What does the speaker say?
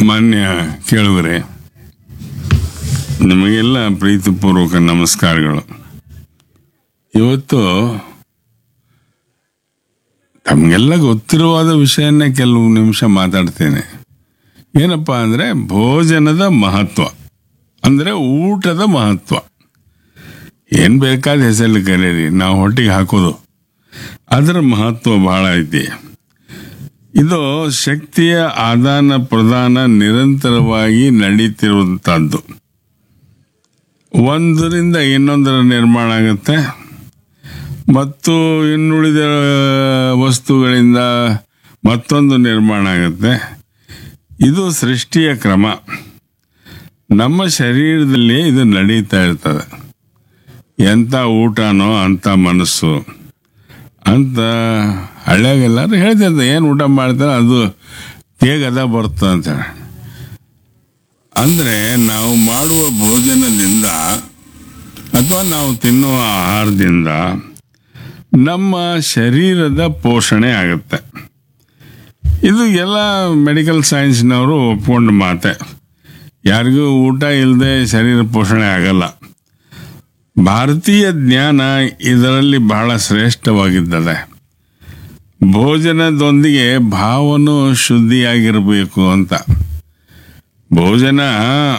ಮಾನ್ಯ ಕೇಳುವರೆ ನಿಮಗೆಲ್ಲ ಪ್ರೀತಿಪೂರ್ವಕ ನಮಸ್ಕಾರಗಳು ಇವತ್ತು ತಮಗೆಲ್ಲ ಗೊತ್ತಿರುವಾದ ವಿಷಯನೇ ಕೆಲವು ನಿಮಿಷ ಮಾತಾಡ್ತೇನೆ ಏನಪ್ಪ ಅಂದರೆ ಭೋಜನದ ಮಹತ್ವ ಅಂದರೆ ಊಟದ ಮಹತ್ವ ಏನು ಬೇಕಾದ ಹೆಸರಲ್ಲಿ ಕರೀರಿ ನಾವು ಹೊಟ್ಟಿಗೆ ಹಾಕೋದು ಅದರ ಮಹತ್ವ ಬಹಳ ಐತಿ ಇದು ಶಕ್ತಿಯ ಆದಾನ ಪ್ರದಾನ ನಿರಂತರವಾಗಿ ನಡೀತಿರುವಂಥದ್ದು ಒಂದರಿಂದ ಇನ್ನೊಂದರ ನಿರ್ಮಾಣ ಆಗುತ್ತೆ ಮತ್ತು ಇನ್ನುಳಿದ ವಸ್ತುಗಳಿಂದ ಮತ್ತೊಂದು ನಿರ್ಮಾಣ ಆಗುತ್ತೆ ಇದು ಸೃಷ್ಟಿಯ ಕ್ರಮ ನಮ್ಮ ಶರೀರದಲ್ಲಿ ಇದು ನಡೀತಾ ಇರ್ತದೆ ಎಂಥ ಊಟನೋ ಅಂಥ ಮನಸ್ಸು ಅಂತ ಹಳ್ಳಿಯಾಗೆಲ್ಲರೂ ಹೇಳ್ತಿರ್ತಾರೆ ಏನು ಊಟ ಮಾಡ್ತಾರೆ ಅದು ಹೇಗದ ಬರ್ತದೆ ಅಂತೇಳಿ ಅಂದರೆ ನಾವು ಮಾಡುವ ಭೋಜನದಿಂದ ಅಥವಾ ನಾವು ತಿನ್ನುವ ಆಹಾರದಿಂದ ನಮ್ಮ ಶರೀರದ ಪೋಷಣೆ ಆಗುತ್ತೆ ಇದು ಎಲ್ಲ ಮೆಡಿಕಲ್ ಸೈನ್ಸ್ನವರು ಒಪ್ಕೊಂಡು ಮಾತೆ ಯಾರಿಗೂ ಊಟ ಇಲ್ಲದೆ ಶರೀರ ಪೋಷಣೆ ಆಗಲ್ಲ ಭಾರತೀಯ ಜ್ಞಾನ ಇದರಲ್ಲಿ ಬಹಳ ಶ್ರೇಷ್ಠವಾಗಿದ್ದದೆ ಭೋಜನದೊಂದಿಗೆ ಭಾವನು ಶುದ್ಧಿಯಾಗಿರಬೇಕು ಅಂತ ಭೋಜನ